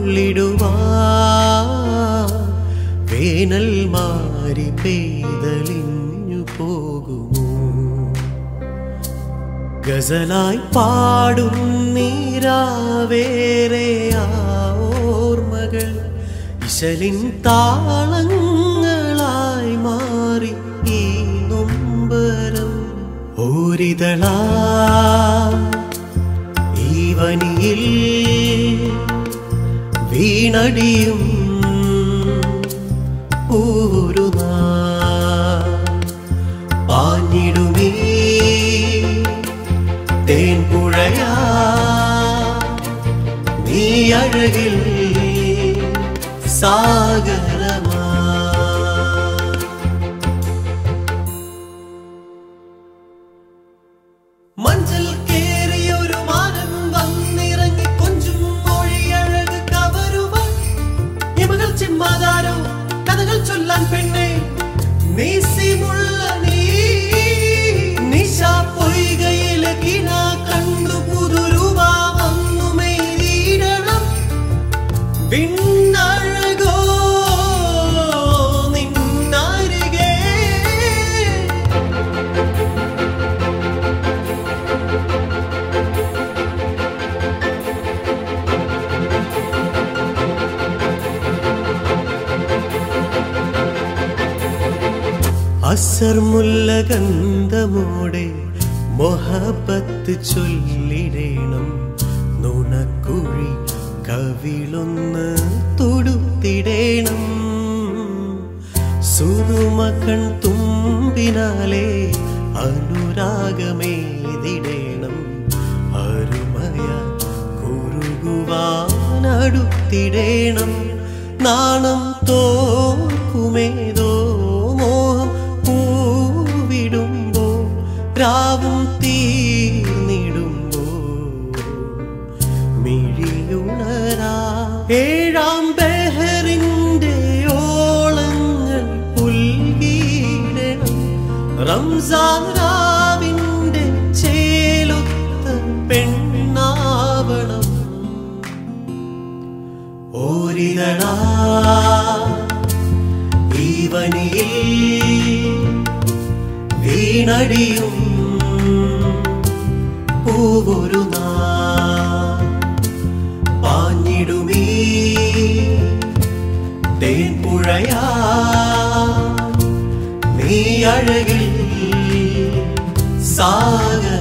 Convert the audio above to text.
കൊള്ളിടുവാ വേനൽ മാറി പെയ്തലിഞ്ഞു പോകുമോ ഗസലായി പാടും നീരാവേറെ ആ ഓർമ്മകൾ ഇശലിൻ താളങ്ങളായി മാറി ഈ നൊമ്പരം ഓരിതളാ ഈ വനിയിൽ വീണടിയും ഒരു പാഞ്ഞിടുമേ തേൻപുഴയാ നീ അഴകിൽ സാഗരമാ മഞ്ചൽ കേറിയൊരു മാനം വന്നിറങ്ങി കൊഞ്ചും മൊഴിയഴക് കവരുവാൻ ഇമകൾ ചിമ്മാതാരോ കഥകൾ ചൊല്ലാൻ പെണ്ണെ നീസിമുള്ള നീ നിശ പൊയ്കയിലെ കിണ കണ്ടു പുതുരുവാ വന്നു മെയ്തിടണം വിണ്ണഴകോ നിന്നരികെ അസർ മുല്ല ഗന്ധമോടെ മൊഹബത്ത് ചൊല്ലിടേണം നുണക്കുഴി കവിളൊന്ന് തൊടുത്തിടേണം സുറുമകൺ തുമ്പിനാലെ അനുരാഗമേതിടേണം അരുമയ കുറുകുവാനടുത്തിടേണം നാണം തോക്കുമേതോ മോഹം പൂവിടുമ്പോ രാവും തീർന്നിടുമ്പോ മിഴിയുണരാ ഏഴാം ബെഹറിന്റെ ഓളങ്ങൾ പുൽകീടണം റംസാൻ രാവിന്റെ ചേലൊത്ത പെണ്ണാവണം ഓരിതളാ ഈവനിയിൽ വീണടിയും പൂവൊരു നാൾ പാഞ്ഞിടുമീ തേൻപുഴയാ നീ അഴകിൽ സാഗര